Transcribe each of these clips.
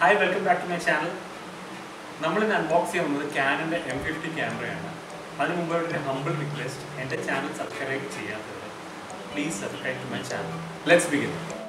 hi welcome back to my channel നമ്മൾ ഇന്ന് unbox ചെയ്യാൻ പോകുന്നത് ക്യാനൻ്റെ എം ഫിഫ്റ്റി ക്യാമറയാണ് അതിന് മുമ്പ് ഒരു ഹംബിൾ റിക്വസ്റ്റ് എൻ്റെ ചാനൽ സബ്സ്ക്രൈബ് ചെയ്യാത്തത് please subscribe to my channel let's begin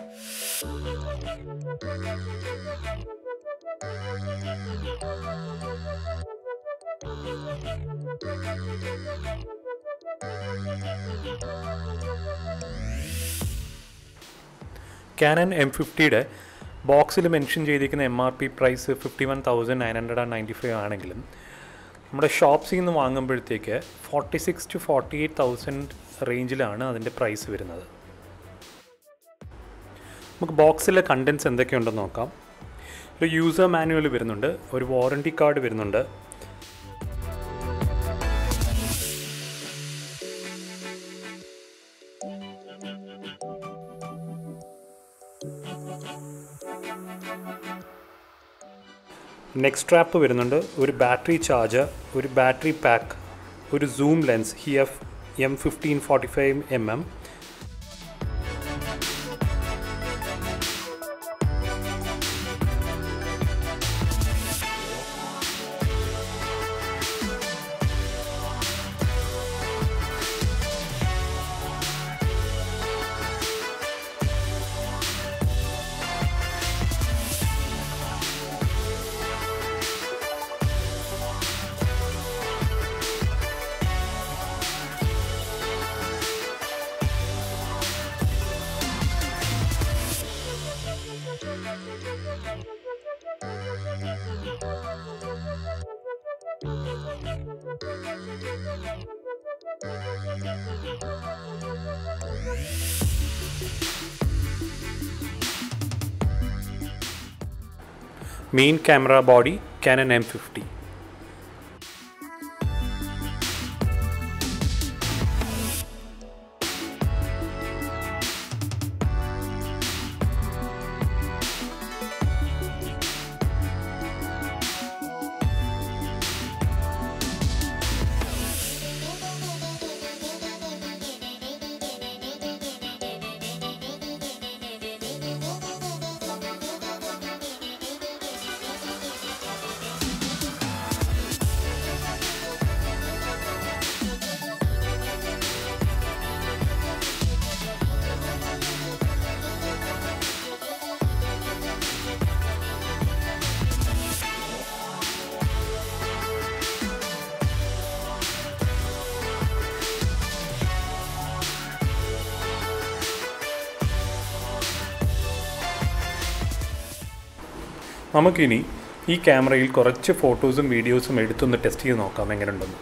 Canon M ഫിഫ്റ്റിയുടെ ബോക്സിൽ മെൻഷൻ ചെയ്തിരിക്കുന്ന M R P price fifty one thousand nine hundred and ninety five ആണെങ്കിലും നമ്മുടെ ഷോപ്സിൽ നിന്ന് വാങ്ങുമ്പോഴത്തേക്ക് forty six to forty eight thousand റേഞ്ചിലാണ് അതിൻ്റെ പ്രൈസ് വരുന്നത് നമുക്ക് ബോക്സിലെ കണ്ടൻസ് എന്തൊക്കെയുണ്ടെന്ന് നോക്കാം ഒരു യൂസർ മാനുവൽ വരുന്നുണ്ട് ഒരു വാറണ്ടി കാർഡ് വരുന്നുണ്ട് നെക്സ്റ്റ് ട്രാപ്പ് വരുന്നുണ്ട് ഒരു ബാറ്ററി ചാർജർ ഒരു ബാറ്ററി പാക്ക് ഒരു സൂം ലെൻസ് ഹി F M fifteen forty five M M main camera body Canon M fifty നമുക്കിനി ഈ ക്യാമറയിൽ കുറച്ച് ഫോട്ടോസും വീഡിയോസും എടുത്തൊന്ന് ടെസ്റ്റ് ചെയ്ത് നോക്കാം എങ്ങനെയുണ്ടെന്ന്